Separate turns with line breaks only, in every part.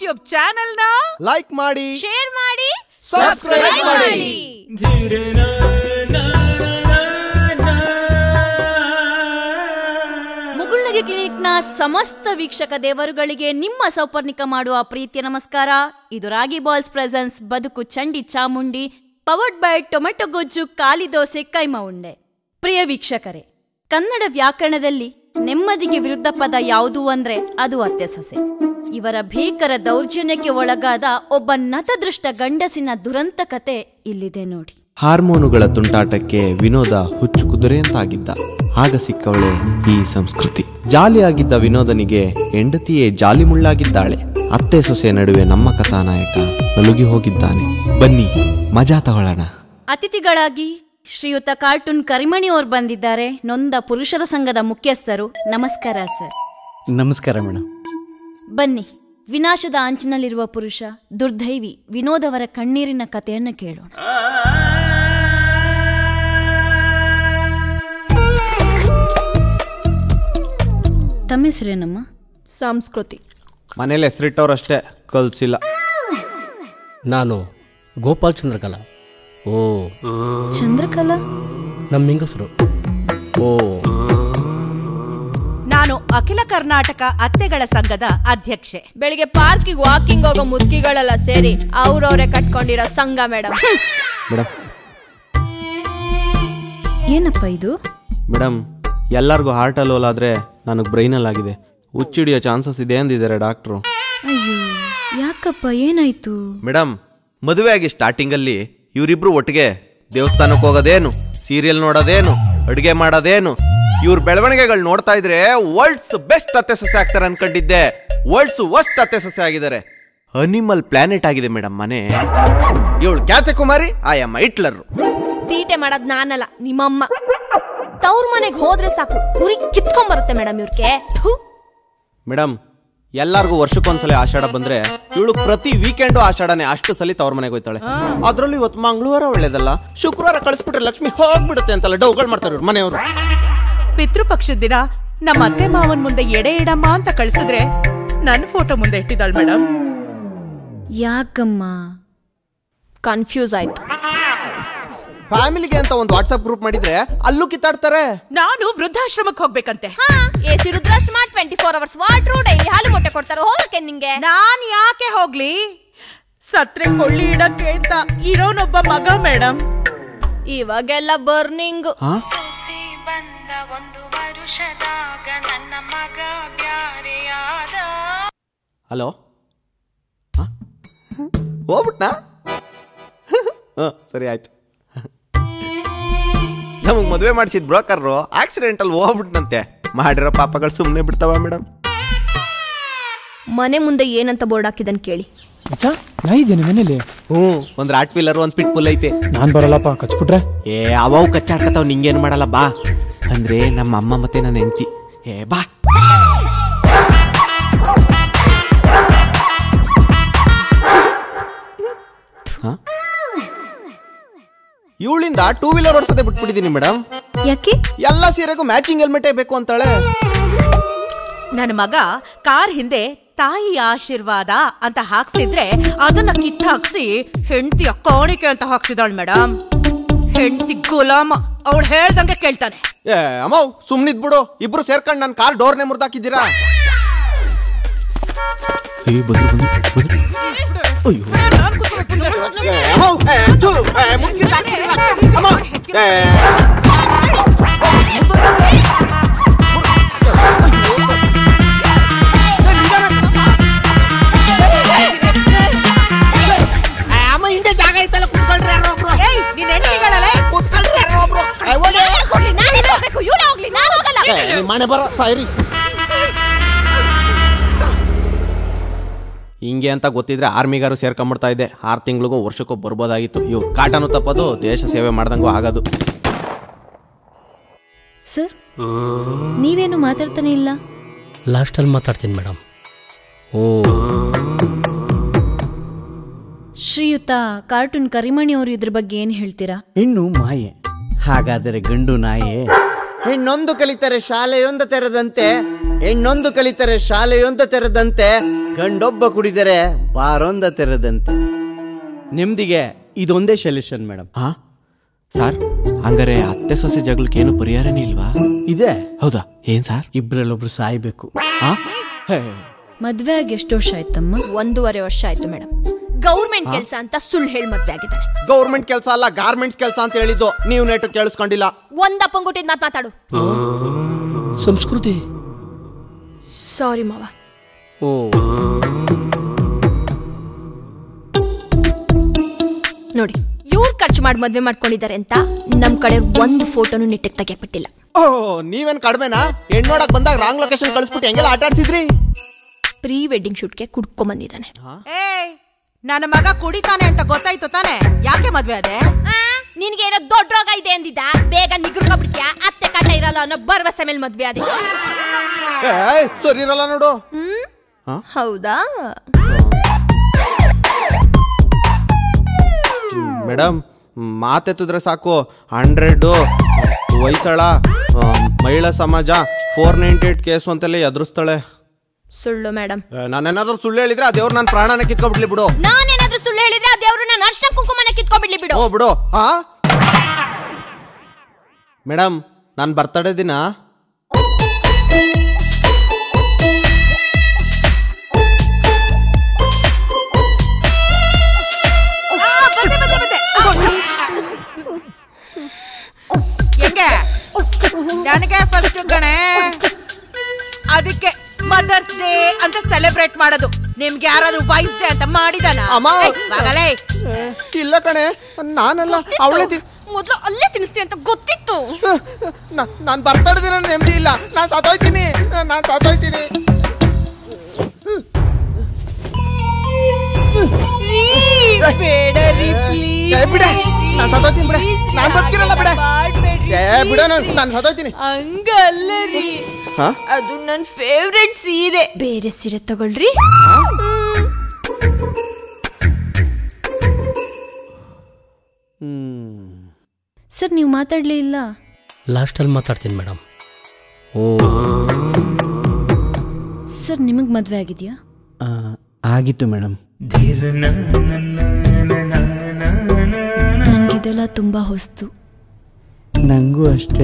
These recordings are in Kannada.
ಯೂಟ್ಯೂಬ್ ಚಾನೆಲ್ ನ
ಲೈಕ್ ಮಾಡಿ
ಶೇರ್ ಮಾಡಿ
ಸಬ್ಸ್ಕ್ರೈಬ್ ಮಾಡಿ
ಮುಗುಳ್ನಗೆ ಕ್ಲಿನಿಕ್ನ ಸಮಸ್ತ ವೀಕ್ಷಕ ದೇವರುಗಳಿಗೆ ನಿಮ್ಮ ಸೌಪರ್ಣಿಕ ಮಾಡುವ ಪ್ರೀತಿಯ ನಮಸ್ಕಾರ ಇದು ರಾಗಿ ಬಾಲ್ಸ್ ಪ್ರೆಸೆನ್ಸ್ ಬದುಕು Chandi Chamundi powered by tomato ಗೊಜ್ಜು ಕಾಲಿ ದೋಸೆ ಕೈಮ ಉಂಡೆ ಪ್ರಿಯ ವೀಕ್ಷಕರೇ ಕನ್ನಡ ವ್ಯಾಕರಣದಲ್ಲಿ ನೆಮ್ಮದಿಗೆ ವಿರುದ್ಧ ಪದ ಯಾವುದು ಅಂದ್ರೆ ಅದು ಅತ್ತೆ ಸೊಸೆ ಇವರ ಭೀಕರ ದೌರ್ಜನ್ಯಕ್ಕೆ ಒಳಗಾದ ಒಬ್ಬ ನತದೃಷ್ಟ ಗಂಡಸಿನ ದುರಂತ ಕತೆ ಇಲ್ಲಿದೆ ನೋಡಿ
ಹಾರ್ಮೋನುಗಳ ತುಂಟಾಟಕ್ಕೆ ವಿನೋದ ಹುಚ್ಚು ಕುದುರೆಯಂತಾಗಿದ್ದ ಆಗ ಸಿಕ್ಕವಳೆ ಈ ಸಂಸ್ಕೃತಿ ಜಾಲಿಯಾಗಿದ್ದ ವಿನೋದನಿಗೆ ಹೆಂಡತಿಯೇ ಜಾಲಿ ಮುಳ್ಳಾಗಿದ್ದಾಳೆ ಅತ್ತೆ ಸೊಸೆ ನಡುವೆ ನಮ್ಮ ಕಥಾನಾಯಕ ನಲುಗಿ ಹೋಗಿದ್ದಾನೆ ಬನ್ನಿ ಮಜಾ ತಗೊಳ್ಳೋಣ
ಅತಿಥಿಗಳಾಗಿ ಶ್ರೀಯುತ ಕಾರ್ಟೂನ್ ಕರಿಮಣಿ ಅವ್ರು ಬಂದಿದ್ದಾರೆ ನೊಂದ ಪುರುಷರ ಸಂಘದ ಮುಖ್ಯಸ್ಥರು ನಮಸ್ಕಾರ ಸರ್
ನಮಸ್ಕಾರ ಮೇಡಮ್
ಬನ್ನಿ ವಿನಾಶದ ಅಂಚಿನಲ್ಲಿರುವ ಪುರುಷ ದುರ್ದೈವಿ ವಿನೋದವರ ಕಣ್ಣೀರಿನ ಕಥೆಯನ್ನು ಕೇಳೋಣ ತಮ್ಮ ಹೆಸರೇನಮ್ಮ
ಸಂಸ್ಕೃತಿ
ಮನೇಲಿ ಹೆಸರಿಟ್ಟವ್ರಷ್ಟೇ ಕಲ್ಸಿಲ್ಲ
ನಾನು ಗೋಪಾಲ್ ಚಂದ್ರಕಲಾ ಓ
ಚಂದ್ರಕಲಾ
ನಮ್ಮ ಹೆಂಗಸರು ಓ
ನಾನು ಅಖಿಲ ಕರ್ನಾಟಕ ಅತ್ತೆಗಳ ಸಂಘದ ಅಧ್ಯಕ್ಷೆ
ಬೆಳಿಗ್ಗೆ ಪಾರ್ಕಿಗೆ ವಾಕಿಂಗ್ ಹೋಗೋ ಮುದುಕಿಗಳೆಲ್ಲ ಸೇರಿ ಅವ್ರವ್ರೆ ಕಟ್ಕೊಂಡಿರೋ ಸಂಘ ಮೇಡಮ್
ಮೇಡಮ್
ಏನಪ್ಪ ಇದು
ಮೇಡಮ್ ಎಲ್ಲರಿಗೂ ಹಾರ್ಟ್ ಅಲೋಲ್ ಆದರೆ ನನಗೆ ಬ್ರೈನಲ್ಲಿ ಆಗಿದೆ ಹುಚ್ಚಿಡಿಯೋ ಚಾನ್ಸಸ್ ಇದೆ ಅಂದಿದ್ದಾರೆ ಡಾಕ್ಟ್ರು
ಅಯ್ಯೋ ಯಾಕಪ್ಪ ಏನಾಯ್ತು
ಮೇಡಮ್ ಮದುವೆಯಾಗಿ ಸ್ಟಾರ್ಟಿಂಗಲ್ಲಿ ಇವರಿಬ್ರು ಒಟ್ಟಿಗೆ ದೇವಸ್ಥಾನಕ್ಕೆ ಹೋಗೋದೇನು ಸೀರಿಯಲ್ ನೋಡೋದೇನು ಅಡುಗೆ ಮಾಡೋದೇನು ಇವ್ರ ಬೆಳವಣಿಗೆಗಳು ನೋಡ್ತಾ ಇದ್ರೆ ವರ್ಲ್ಡ್ಸ್ ಬೆಸ್ಟ್ ಅತ್ತೆ ಸೊಸೆ ಆಗ್ತಾರೆ ಅನ್ಕೊಂಡಿದ್ದೆ ವರ್ಲ್ಡ್ಸ್ ವರ್ಸ್ಟ್ ಅತ್ತೆ ಸೊಸೆ ಆಗಿದ್ದಾರೆ ಅನಿಮಲ್ ಪ್ಲಾನೆಟ್ ಆಗಿದೆ ಮೇಡಮ್ ಮನೆ ಇವಳು ಖ್ಯಾತೆ ಕುಮಾರಿ ಆಯಮ್ಮ ಹಿಟ್ಲರ್
ತೀಟೆ ಮಾಡೋದ್ ನಾನಲ್ಲ ನಿಮ್ಮಮ್ಮ ತವ್ರ ಮನೆಗ್ ಹೋದ್ರೆ ಸಾಕು ಉರಿ ಕಿತ್ಕೊಂಡ್ ಬರುತ್ತೆ ಮೇಡಮ್ ಇವ್ರಿಗೆ
ಮೇಡಮ್ ಎಲ್ಲಾರ್ಗೂ ವರ್ಷಕ್ಕೊಂದ್ಸಲ ಆಷಾಢ ಬಂದ್ರೆ ಇವಳು ಪ್ರತಿ ವೀಕೆಂಡು ಆಷಾಢನೆ ಅಷ್ಟು ಸಲ ತವ್ರ ಮನೆಗೆ ಹೋಯ್ತಾಳೆ ಅದ್ರಲ್ಲಿ ಇವತ್ತು ಮಂಗಳವಾರ ಒಳ್ಳೇದಲ್ಲ ಶುಕ್ರವಾರ ಕಳಿಸ್ಬಿಟ್ರೆ ಲಕ್ಷ್ಮಿ ಹೋಗ್ಬಿಡುತ್ತೆ ಅಂತಲ್ಲ ಡೌಗಳು ಮಾಡ್ತಾರೆ ಇವ್ರು ಮನೆಯವರು
ಪಿತೃಪಕ್ಷದ ದಿನ ನಮ್ಮ ಅತ್ತೆ ಮಾವನ್ ಮುಂದೆ ಎಡೆ ಇಡಮ್ಮ ಅಂತ ಕಳ್ಸಿದ್ರೆ ನನ್ನ ಫೋಟೋ ಮುಂದೆ ಇಟ್ಟಿದ್ದಾಳೆ ಮೇಡಮ್
ಯಾಕಮ್ಮ
ಕನ್ಫ್ಯೂಸ್ ಆಯ್ತು
ಫ್ಯಾಮಿಲಿಗೆ ಅಂತ ಒಂದು ವಾಟ್ಸ್ಆಪ್ ಗ್ರೂಪ್ ಮಾಡಿದ್ರೆ ಅಲ್ಲೂ ಕಿತ್ತಾಡ್ತಾರೆ
ನಾನು ವೃದ್ಧಾಶ್ರಮಕ್ಕೆ ಹೋಗ್ಬೇಕಂತೆ
ಹಾ AC Rudrashrama twenty four hours water daily ಹಾಲು ಮೊಟ್ಟೆ ಕೊಡ್ತಾರೆ ಹೋಗಕ್ಕೆ ನಿಂಗೆ
ನಾನ್ ಯಾಕೆ ಹೋಗ್ಲಿ ಸತ್ರೆ ಕೊಳ್ಳಿ ಇಡಕ್ಕೆ ಅಂತ ಇರೋನೊಬ್ಬ ಮಗ ಮೇಡಮ್
ಇವಾಗೆಲ್ಲ ಬರ್ನಿಂಗ್
ಹಾ
ಸೊಸಿ ಬಂದ ಒಂದು ವರುಷದಾಗ ನನ್ನ ಮಗ ಬ್ಯಾರೆಯಾದ
ಹಲೋ ಹೋಗ್ಬಿಟ್ನಾ ಹಾಂ ಸರಿ ಆಯ್ತು ನಮಗೆ ಮದುವೆ ಮಾಡಿಸಿದ ಬ್ರೋಕರ್ರು ಆಕ್ಸಿಡೆಂಟಲ್ಲಿ ಹೋಗ್ಬಿಟ್ನಂತೆ ಮಾಡಿರೋ ಪಾಪಗಳು ಸುಮ್ಮನೆ ಬಿಡ್ತಾವ ಮೇಡಮ್
ಮನೆ ಮುಂದೆ ಏನಂತ ಬೋರ್ಡ್ ಹಾಕಿದನ್ ಕೇಳಿ
ಅಚ್ಚ ನಾ ಇದ್ದೇನೆ ಮನೇಲಿ
ಹ್ಞೂ ಒಂದು ರಾಟ್ ಪಿಲ್ಲರ್ ಒಂದು ಪಿಟ್ ಪುಲ್ ಐತೆ
ನಾನ್ ಬರಲ್ಲಪ್ಪ ಕಚ್ಬಿಟ್ರೆ
ಏ ಅವು ಕಚ್ಚಾಡ್ಕತಾವ್ ನಿಂಗೇನು ಮಾಡಲ್ಲ ಬಾ ಅಂದ್ರೆ ನಮ್ಮ ಅಮ್ಮ ಮತ್ತೆ ನನ್ನ ಹೆಂಡತಿ ಏ ಬಾ ಇವಳಿಂದ ಟೂ ವೀಲರ್ ಓಡಿಸೋದೇ ಬಿಟ್ಬಿಟ್ಟಿದ್ದೀನಿ ಮೇಡಮ್
ಯಾಕೆ
ಎಲ್ಲ ಸೀರೆಗೂ ಮ್ಯಾಚಿಂಗ್ ಹೆಲ್ಮೆಟೇ ಬೇಕು ಅಂತಾಳೆ
ನನ್ನ ಮಗ ಕಾರ್ ಹಿಂದೆ ತಾಯಿ ಆಶೀರ್ವಾದ ಅಂತ ಹಾಕ್ಸಿದ್ರೆ ಅದನ್ನ ಕಿತ್ತ ಹಾಕ್ಸಿ ಹೆಂಡತಿಯ ಕಾಣಿಕೆ ಅಂತ ಹಾಕ್ಸಿದಾಳ್ ಮೇಡಮ್ ಹೆಂಡತಿ ಗುಲಾಮ ಅವಳು ಹೇಳ್ದಂಗೆ ಕೇಳ್ತಾನೆ
ಏ ಅಮ್ಮವ್ ಸುಮ್ನಿದ್ ಬಿಡು ಇಬ್ರು ಸೇರ್ಕೊಂಡು ನನ್ನ ಕಾರ್ ಡೋರ್ನೇ ಮುರ್ದಾಕಿದ್ದೀರಾ ಏ ಬಂದ್ರು ಬಂದ್ರು ಬಂದ್ರು ಅಯ್ಯೋ ಏ, ಅಮ್ಮವ್, ಏ, ಥು, ಏ, ಮುಗ್ಗಿದ್ ಹಾಕ್ತಿಲ್ಲ. ಅಮ್ಮವ್, ಏ, ಏ, ಅಮ್ಮ ಹಿಂದೆ ಜಾಗ ಐತಲ್ಲ ಕುತ್ಕೊಳ್ರಿ ಯಾರೋ ಒಬ್ರು
ಏಯ್ ನಿನ್ ಹೆಂಡತಿಗಳಲ್ಲೇ
ಕುತ್ಕೊಳ್ರಿ ಯಾರೋ ಒಬ್ರು ಏ, ಹೋಗಿ.
ಹೋಗ್ಲಿ ನಾನೇ ಹೋಗ್ಬೇಕು ಇವಳೇ ಹೋಗ್ಲಿ ನಾನು ಹೋಗಲ್ಲ
ಏ, ನಿಮ್ ಮನೆ ಬರ ಸಾಯ್ರಿ ಹಿಂಗೆ ಅಂತ ಗೊತ್ತಿದ್ರೆ ಆರ್ಮಿಗಾರು ಸೇರ್ಕೊಂಬಿಡ್ತಾ ಇದ್ದೆ ಆರು ತಿಂಗಳಿಗೂ ವರ್ಷಕ್ಕೂ ಬರ್ಬೋದಾಗಿತ್ತು ಇವು ಕಾಟನು ತಪ್ಪದು ದೇಶ ಸೇವೆ ಮಾಡ್ದಂಗೂ ಆಗೋದು
ಸರ್ ನೀವೇನು ಮಾತಾಡ್ತಾನೆ ಇಲ್ಲ
ಲಾಸ್ಟಲ್ಲಿ ಮಾತಾಡ್ತೀನಿ ಮೇಡಮ್ ಓ
ಶ್ರೀಯುತ ಕಾರ್ಟೂನ್ ಕರಿಮಣಿ ಅವರು ಇದ್ರ ಬಗ್ಗೆ ಏನು ಹೇಳ್ತೀರಾ
ಹೆಣ್ಣು ಮಾಯೆ ಹಾಗಾದರೆ ಗಂಡು ನಾಯೆ ಹೆಣ್ಣೊಂದು ಕಲಿತರೆ ಶಾಲೆಯೊಂದು ತೆರೆದಂತೆ ಹೆಣ್ಣೊಂದು ಕಲಿತರೆ ಶಾಲೆಯೊಂದು ತೆರೆದಂತೆ ಗಂಡೊಬ್ಬ ಕುಡಿದರೆ ಬಾರೊಂದ ತೆರೆದಂತೆ ನಿಮ್ದಿಗೆ ಇದೊಂದೇ ಸೊಲ್ಯೂಷನ್ ಮೇಡಮ್
ಹಾ ಸರ್ ಹಂಗಾರೆ ಅತ್ತೆ ಸೊಸೆ ಜಗಳಕ್ಕೆ ಏನು ಪರಿಹಾರನೇ ಇಲ್ವಾ
ಇದೆ
ಹೌದಾ ಏನ್ ಸರ್
ಇಬ್ರಲ್ಲೊಬ್ರು ಸಾಯ್ಬೇಕು
ಹಾ
ಮದ್ವೆ ಆಗಿ ಎಷ್ಟು ವರ್ಷ ಆಯ್ತಮ್ಮ
ಒಂದೂವರೆ ವರ್ಷ ಆಯ್ತು ಮೇಡಮ್ ಗೌರ್ಮೆಂಟ್ ಕೆಲಸ ಅಂತ ಸುಳ್ಳು ಹೇಳಿ ಮದ್ವೆ ಆಗಿದ್ದಾನೆ
ಗೌರ್ಮೆಂಟ್ ಕೆಲಸ ಅಲ್ಲ ಗಾರ್ಮೆಂಟ್ಸ್ ಕೆಲಸ ಅಂತ ಹೇಳಿದ್ದು ನೀವು ನೆಟ್ ಕೇಳಿಸ್ಕೊಂಡಿಲ್ಲ
ಒಂದಪ್ಪಂಗುಟ್ಟಿದ್ ಮಾತ್ ಮಾತಾಡು
ಸಂಸ್ಕೃತಿ
ಸಾರಿ ಮಾವ
ಓ
ನೋಡಿ ಇವ್ರು ಖರ್ಚು ಮಾಡಿ ಮದ್ವೆ ಮಾಡ್ಕೊಂಡಿದ್ದಾರೆ ಅಂತ ನಮ್ ಕಡೆ ಒಂದು ಫೋಟೋನು ನೆಟ್ಟಿಗೆ ತೆಗಿಯಕ್ಬಿಟ್ಟಿಲ್ಲ
ಓ ನೀವೇನ್ ಕಡಿಮೆನಾ ಹೆಣ್ಣೋಡಕ್ ಬಂದಾಗ ರಾಂಗ್ ಲೊಕೇಶನ್ ಕಳಿಸ್ಬಿಟ್ಟು ಹೆಂಗೆಲ್ಲ ಆಟ ಆಡ್ಸಿದ್ರಿ
ಪ್ರೀ ವೆಡ್ಡಿಂಗ್ ಶೂಟ್ಗೆ ಕುಡ್ಕೊಂಡ್ ಬಂದಿದ್ದಾನೆ
ಏಯ್ ನನ್ನ ಮಗ ಕುಡಿತಾನೆ ಅಂತ ಗೊತ್ತಾಯ್ತು ತಾನೆ ಯಾಕೆ ಮದ್ವೆ ಅದೇ
ನಿನ್ಗೆ ಏನೋ ದೊಡ್ಡ ರೋಗ ಇದೆ ಅಂದಿದ್ದ ಬೇಗ ನಿಗ್ರಕೊಬಿಡ್ತೀಯ ಅತ್ತೆ ಕಾಟ ಇರಲ್ಲ ಅನ್ನೋ ಭರವಸೆ ಮೇಲೆ ಮದ್ವೆ ಅದೇ
ಏಯ್, ಸರಿ ಇರಲ್ಲ ನೋಡು
ಹೌದಾ
ಮೇಡಮ್ ಮಾತೆತ್ತಿದ್ರೆ ಸಾಕು ಹಂಡ್ರೆಡು ವಯಸ್ಸಳ ಮಹಿಳಾ ಸಮಾಜ ಫೋರ್ ನೈಂಟಿ ಏಟ್ ಕೇಸು ಅಂತೆಲ್ಲ ಎದುರಿಸ್ತಾಳೆ
ಸುಳ್ಳು ಮೇಡಮ್
ನಾನೇನಾದ್ರೂ ಸುಳ್ಳು ಹೇಳಿದ್ರೆ ಆ ದೇವ್ರು ನನ್ನ ಪ್ರಾಣನ ಕಿತ್ಕೊಬಿಡ್ಲಿ ಬಿಡು
ನಾನೇನಾದ್ರೂ ಸುಳ್ಳು ಹೇಳಿದ್ರೆ ಆ ದೇವ್ರು ನನ್ನ ಅರ್ಶನ ಕುಂಕುಮನ ಕಿತ್ಕೊಂಡ್ಬಿಡ್ಲಿ ಬಿಡು
ಓ ಬಿಡು ಹಾ ಮೇಡಮ್ ನಾನು ಬರ್ತಡೇ ದಿನ
ಆ, ಬಂದೆ, ಬಂದೆ, ಬಂದೆ. ಹೆಂಗೆ ನನಗೆ ಫಸ್ಟ್ ಗಣೆ ಅದಕ್ಕೆ ಮದರ್ಸ್ ಡೇ ಅಂತ ಸೆಲೆಬ್ರೇಟ್ ಮಾಡೋದು ನಿಮ್ಗೆ ಯಾರಾದ್ರೂ ವೈಫ್ ಡೇ ಅಂತ ಮಾಡಿದಾನ
ಅಮ್ಮ.
ಆಗಲೇ
ಇಲ್ಲ ಕಣೆ ನಾನಲ್ಲ ಅವಳೇ
ಮೊದ್ಲು ಅಲ್ಲೇ ತಿನ್ನಿಸ್ತಿ ಅಂತ ಗೊತ್ತಿತ್ತು
ನಾನು ಬರ್ತಡೇ ದಿನ ನೆಮ್ಮದಿ ಇಲ್ಲ ನಾನು ಸತ್ತೋಯ್ತೀನಿ ನಾನು ಸತ್ತೋಯ್ತೀನಿ ಏ, ಬಿಡೆ ನಾನು ಸತ್ತೋಯ್ತೀನಿ ಬಿಡೆ ನಾನು ಬದುಕಿರಲ್ಲ ಬಿಡೆ ಏ ಬಿಡ ನಾನು ಸತ್ತೋಯ್ತೀನಿ
ಹಂಗಲ್ಲ ರೀ
ಹಾ
ಅದು ನನ್ನ ಫೇವ್ರೆಟ್ ಸೀರೆ ಬೇರೆ ಸೀರೆ ತಗೊಳ್ರಿ
ಸರ್ ನೀವು ಮಾತಾಡ್ಲೇ ಇಲ್ಲ
ಲಾಸ್ಟಲ್ಲಿ ಮಾತಾಡ್ತೀನಿ ಮೇಡಮ್ ಓ
ಸರ್ ನಿಮಗೆ ಮದ್ವೆ ಆಗಿದೆಯಾ
ಆಗಿತ್ತು ಮೇಡಮ್
ನನಗಿದೆಲ್ಲ ತುಂಬಾ ಹೊಸ್ತು
ನಂಗೂ ಅಷ್ಟೇ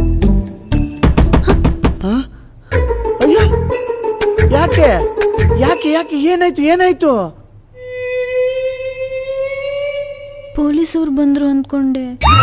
ಆ? ಅಯ್ಯೋ! ಯಾಕೆ ಯಾಕೆ ಯಾಕೆ ಏನಾಯ್ತು ಏನಾಯ್ತು
ಪೊಲೀಸವ್ರು ಬಂದ್ರು ಅಂದ್ಕೊಂಡೆ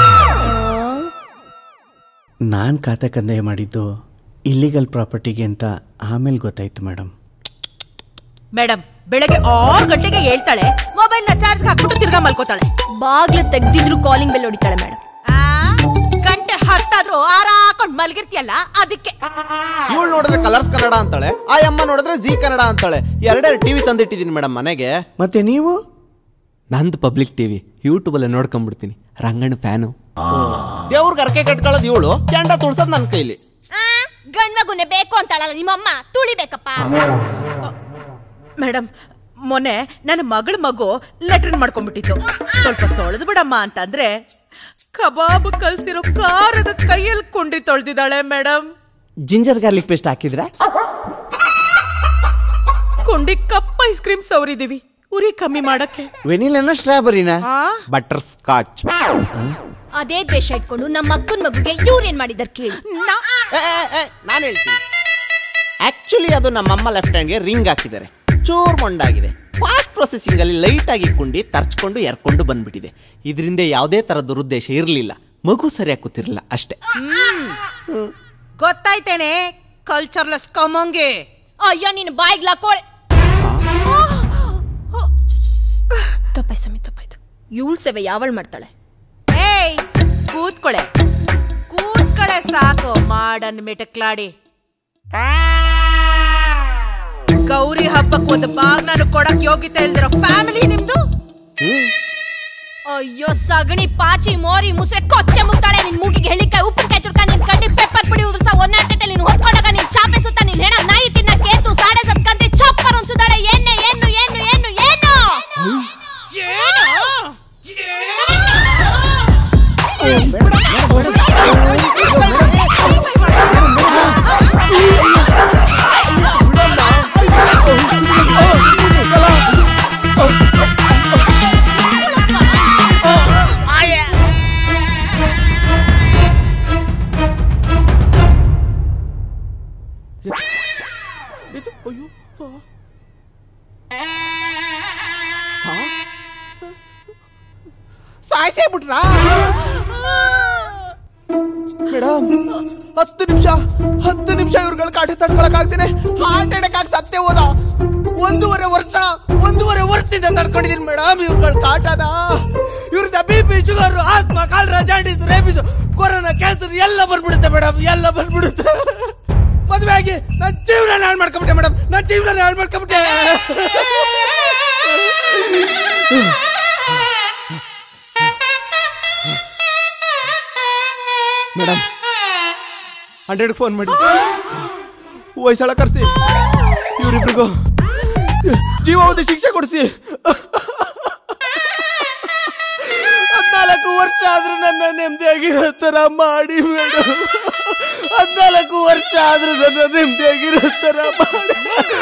ನಾನು ಖಾತೆ ಕಂದಾಯ ಮಾಡಿದ್ದು ಇಲ್ಲಿಗಲ್ ಪ್ರಾಪರ್ಟಿಗೆ ಅಂತ ಆಮೇಲೆ ಗೊತ್ತಾಯ್ತು ಮೇಡಮ್
ಮೇಡಮ್ ಬೆಳಗ್ಗೆ ಆರು ಗಂಟೆಗೆ ಹೇಳ್ತಾಳೆ ಮೊಬೈಲ್ ನ ಚಾರ್ಜ್ ಹಾಕ್ಬಿಟ್ಟು ತಿರ್ಗಾ ಮಲ್ಕೋತಾಳೆ
ಬಾಗ್ಲು ತೆಗ್ದಿದ್ರು ಕಾಲಿಂಗ್ ಬೆಲ್ ಹೊಡಿತಾಳೆ ಮೇಡಮ್
ಆ, ಗಂಟೆ ಹತ್ತಾದ್ರೂ ಆರ ಹಾಕೊಂಡ್ ಮಲ್ಗಿರ್ತೀಯಲ್ಲ ಅದಕ್ಕೆ
ಇವಳು ನೋಡಿದ್ರೆ ಕಲರ್ಸ್ ಕನ್ನಡ ಅಂತಾಳೆ ಆ ಅಮ್ಮ ನೋಡಿದ್ರೆ ಜಿ ಕನ್ನಡ ಅಂತಾಳೆ ಎರಡೆರಡು ಟಿವಿ ತಂದಿಟ್ಟಿದ್ದೀನಿ ಮೇಡಮ್ ಮನೆಗೆ
ಮತ್ತೆ ನೀವು
ನಂದು ಪಬ್ಲಿಕ್ ಟಿವಿ ಯೂಟ್ಯೂಬಲ್ಲೇ ನೋಡ್ಕೊಂಡ್ಬಿಡ್ತೀನಿ ರಂಗಣ್ಣ ಫ್ಯಾನು ದೇವ್ರಿಗೆ ಅರ್ಕೆ ಕಟ್ಕೊಳ್ಳೋದು ಇವಳು ಕೆಂಡ ತುಳ್ಸೋದು ನನ್ನ ಕೈಲಿ
ಗಂಡ್ ಮಗುನೆ ಬೇಕು ಅಂತಾಳಲ್ಲ ನಿಮ್ಮಮ್ಮ ತುಳಿಬೇಕಪ್ಪ
ಮೇಡಮ್ ಮೊನ್ನೆ ನನ್ನ ಮಗಳ ಮಗು ಲೆಟ್ರಿನ್ ಮಾಡ್ಕೊಂಡ್ಬಿಟ್ಟಿತ್ತು ಸ್ವಲ್ಪ ತೊಳೆದು ಬಿಡಮ್ಮ ಅಂತಂದ್ರೆ ಕಬಾಬ್ ಕಲ್ಸಿರೋ ಖಾರದ ಕೈಯಲ್ಲಿ ಕೊಂಡ್ರಿ ತೊಳ್ದಿದ್ದಾಳೆ ಮೇಡಮ್
ಜಿಂಜರ್ ಗಾರ್ಲಿಕ್ ಪೇಸ್ಟ್ ಹಾಕಿದ್ರೆ
ಕೊಂಡಿ ಕಪ್ ಐಸ್ ಕ್ರೀಮ್ ಸವರಿದೀವಿ ಉರಿ ಕಮ್ಮಿ ಮಾಡಕ್ಕೆ
ವೆನಿಲನ ಸ್ಟ್ರಾಬೆರಿನಾ
ಆ
ಬಟರ್ ಸ್ಕಾಚ್
ಅದೇ ದ್ವೇಷ ಇಟ್ಕೊಂಡು ನಮ್ಮ ಅಕ್ಕನ ಮಗುಗೆ ಇವ್ರೇನ್ ಮಾಡಿದಾರೆ ಕೇಳಿ
ನಾ-
ನಾನು ಹೇಳ್ತೀನಿ ಆಕ್ಚುಲಿ ಅದು ನಮ್ಮಮ್ಮ ಲೆಫ್ಟ್ ಹ್ಯಾಂಡ್ಗೆ ರಿಂಗ್ ಹಾಕಿದ್ದಾರೆ ಚೂರ್ ಮೊಂಡಾಗಿದೆ ಫಾಸ್ಟ್ ಪ್ರೊಸೆಸಿಂಗ್ ಅಲ್ಲಿ ಲೈಟ್ ಆಗಿ ಕುಂಡಿ ತರ್ಚ್ಕೊಂಡು ಎರ್ಕೊಂಡು ಬಂದ್ಬಿಟ್ಟಿದೆ ಇದರಿಂದ ಯಾವುದೇ ತರ ದುರುದ್ದೇಶ ಇರಲಿಲ್ಲ ಮಗು ಸರಿಯಾಗಿ ಕೂತಿರಲಿಲ್ಲ ಅಷ್ಟೇ
ಗೊತ್ತಾಯ್ತೇನೆ ಕಲ್ಚರ್ಲೆಸ್ ಕಮಂಗೆ
ಅಯ್ಯೋ ನೀನು ಬಾಯಿಗ್ಲ ಕೋಳೆ ತಪ್ಪಾಯ್ತು ಸಮಿ ತಪ್ಪಾಯ್ತು ಇವಳು ಸೇವೆ ಯಾವಳು ಮಾಡ್ತಾಳೆ
ಏಯ್ ಕೂತ್ಕೊಳೆ ಕೂತ್ಕೊಳೆ ಸಾಕು ಮಾಡನ್ ಮಿಟಕ್ಲಾಡಿ ಗೌರಿ ಹಬ್ಬಕ್ಕೆ ಒಂದು ಬಾಗ್ ನಾನು ಕೊಡಕ್ ಯೋಗ್ಯತೆ ಇಲ್ದಿರೋ ಫ್ಯಾಮಿಲಿ ನಿಮ್ದು
ಅಯ್ಯೋ ಸಗಣಿ ಪಾಚಿ ಮೋರಿ ಮುಸ್ರೆ ಕೊಚ್ಚೆ ಮುಗ್ತಾಳೆ ನಿನ್ ಮೂಗಿಗೆ ಹೆಳಿಕಾಯಿ ಉಪ್ಪಿನಕಾಯಿ ಚುರ್ಕ ನಿನ್ ಕಡ್ಡಿ ಪೆಪ್ಪರ್ ಪುಡಿ ಉದುರ್ಸ ಒನ್ನಾಟೆ ನೀನು ಹೊತ್ಕೊಂಡಾಗ ನೀನ್ ಚಾಪೆ ಸುತ್ತ ನೀನ್ ಹೆಣ ನಾಯಿ ತಿನ್ನ ಕೇತು ಸಾಡೆ ಸತ್ಕಂತೆ ಚಪ್ಪರ್ ಅನ್ಸುದಾಳೆ ಏನೆ ಏನು ಏನು ಏನು ಏನು
ಆಗಿ ನನ್ನ ಜೀವನ ಹಾಳು ಮಾಡ್ಕೊಂಬಿಟ್ಟೆ ಮೇಡಮ್ ನನ್ನ ಜೀವನ ಹಾಳು ಮಾಡ್ಕೊಂಬಿಟ್ಟೆ ಮೇಡಮ್ ಹಂಡ್ರೆಡ್ ಫೋನ್ ಮಾಡಿ ವಯಸ್ಸಾಳ ಕರೆಸಿ ಇವರಿಬ್ರಿಗೂ ಜೀವಾವಧಿ ಶಿಕ್ಷೆ ಕೊಡಿಸಿ ಹದ್ನಾಲ್ಕು ವರ್ಷ ಆದ್ರೂ ನನ್ನ ನೆಮ್ಮದಿಯಾಗಿರೋ ಥರ ಮಾಡಿ ಮೇಡಮ್ ಹದ್ನಾಲ್ಕು ವರ್ಷ ಆದ್ರೂ ನನ್ನ ನೆಮ್ಮದಿಯಾಗಿರೋ ಥರ ಮಾಡಿ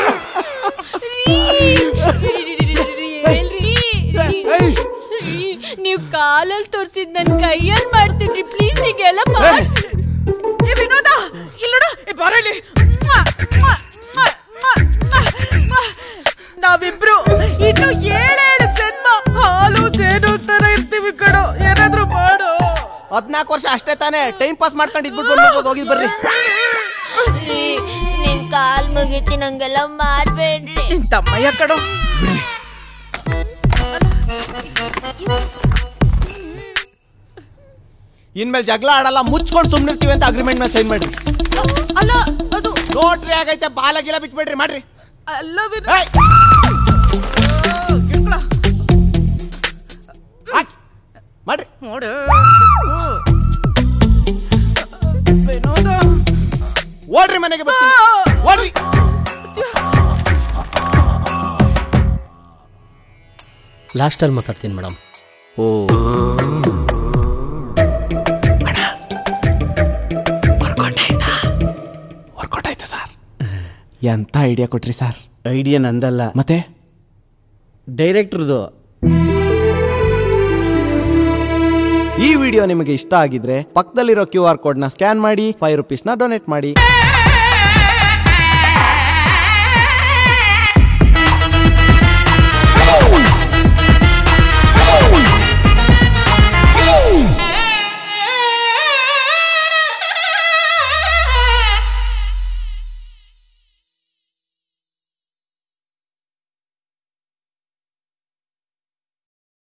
ಏಯ್!
ನೀವು ಕಾಲಲ್ಲಿ ತೋರಿಸಿದ್ ನನ್ ಕೈಯಲ್ಲಿ ಮಾಡ್ತಿದ್ರಿ ಪ್ಲೀಸ್ ಈಗೆಲ್ಲ
ಏಯ್!
ಏ ವಿನೋದ ಇಲ್ಲೋಡ ಏ ಬರಲಿ ನಾವಿಬ್ರು ಇನ್ನು ಏಳೇಳು ಜನ್ಮ ಹಾಲು ಜೇನು ತರ ಇರ್ತೀವಿ ಕಣೋ ಏನಾದ್ರೂ ಮಾಡು
ಹದ್ನಾಲ್ಕು ವರ್ಷ ಅಷ್ಟೇ ತಾನೇ ಟೈಮ್ ಪಾಸ್ ಮಾಡ್ಕೊಂಡು ಇದ್ಬಿಟ್ಟು ಬಂದ್ಬಿಡ್ಬೋದು ಹೋಗಿ ಬರ್ರಿ
ನಿನ್ ಕಾಲ್ ಮುಗಿತಿ ನಂಗೆಲ್ಲ ಮಾಡ್ಬೇಡ್ರಿ
ನಿನ್ ತಮ್ಮಯ್ಯ ಕಣೋ
ಇನ್ಮೇಲೆ ಜಗಳ ಆಡಲ್ಲ ಮುಚ್ಕೊಂಡು ಸುಮ್ಮನಿರ್ತೀವಿ ಅಂತ ಅಗ್ರಿಮೆಂಟ್ ಮೇಲೆ ಸೈನ್ ಮಾಡ್ರಿ
ಅಲ್ಲ ಅದು
ನೋಟ್ರಿ ಆಗೈತೆ ಬಾಲ ಗಿಲ ಬಿಚ್ಬೇಡ್ರಿ ಮಾಡ್ರಿ
ಅಲ್ಲ ವಿನೋ
ಏಯ್!
ಗಿಡ್ಲ,
ಹಾಕಿ. ಮಾಡ್ರಿ
ನೋಡು ವಿನೋದ
ಓಡ್ರಿ ಮನೆಗೆ ಬರ್ತೀನಿ ಓಡ್ರಿ
ಲಾಸ್ಟಲ್ಲಿ ಮಾತಾಡ್ತೀನಿ ಮೇಡಮ್ ಓ
ವರ್ಕೌಟ್ ಆಯ್ತು ಸರ್ ಎಂತ ಐಡಿಯಾ ಕೊಟ್ರಿ ಸರ್
ಐಡಿಯಾ ನಂದಲ್ಲ
ಮತ್ತೆ
ಡೈರೆಕ್ಟ್ರದು
ಈ ವಿಡಿಯೋ ನಿಮಗೆ ಇಷ್ಟ ಆಗಿದ್ರೆ ಪಕ್ಕದಲ್ಲಿರೋ ಕ್ಯೂ ಆರ್ ಕೋಡ್ನ ಸ್ಕ್ಯಾನ್ ಮಾಡಿ ಫೈವ್ ರುಪೀಸ್ನ ಡೊನೇಟ್ ಮಾಡಿ